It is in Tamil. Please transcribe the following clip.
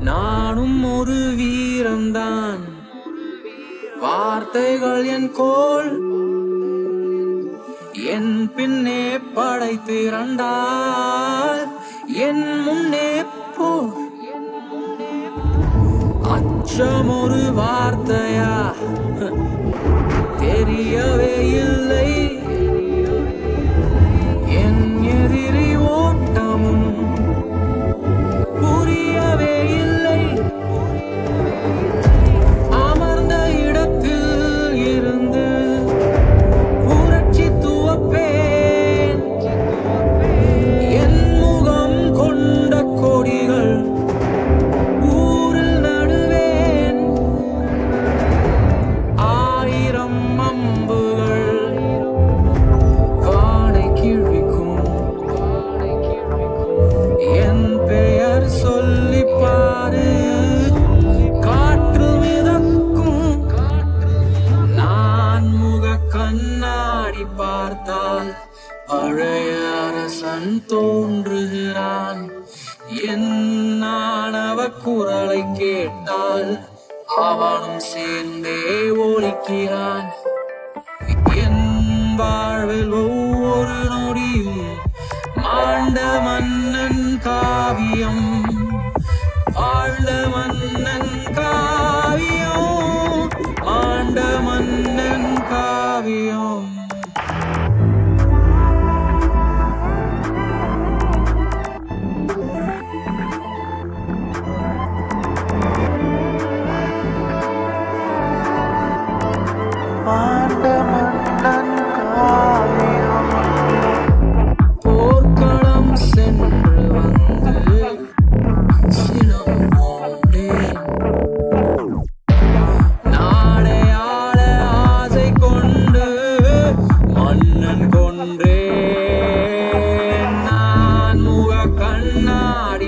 நானும் ஒரு வீரம்தான் வார்த்தைகள் என் கோல் என் பின்னே படைத்திரண்டால் என் முன்னே போ அச்சம் ஒரு வார்த்தையா தெரியவே இல்லை என் எதிரி ஓட்டமும் புரியவே இல்லை அமர்ந்த இடத்தில் இருந்து புரட்சி துவப்பேன் என் முகம் கொண்ட கொடிகள் ஊரில் நடுவேன் ஆயிரம் அம்புகள் வானை கிழிக்கும் என் பெயர் சொல்லி பாரு காற்று மிதக்கும் நான் முக கண்ணாடி பார்த்தால் பழைய அரசன் தோன்றுகிறான் என் ஆணவ குரலை கேட்டால் அவனும் சேர்ந்தே ஒழிக்கிறான் என் வாழ்வில் ஒவ்வொரு நொடியும் மாண்ட மன்னன் காவியம் வாழ்ந்த மன்னன் காவியம் மாண்ட மன்னன் காவியம் போர்க்களம் சென்று வந்து சினம் கொண்டேன் நாடையாள ஆசை கொண்டு மன்னன் கொன்றேன் நான் முக கண்ணாடி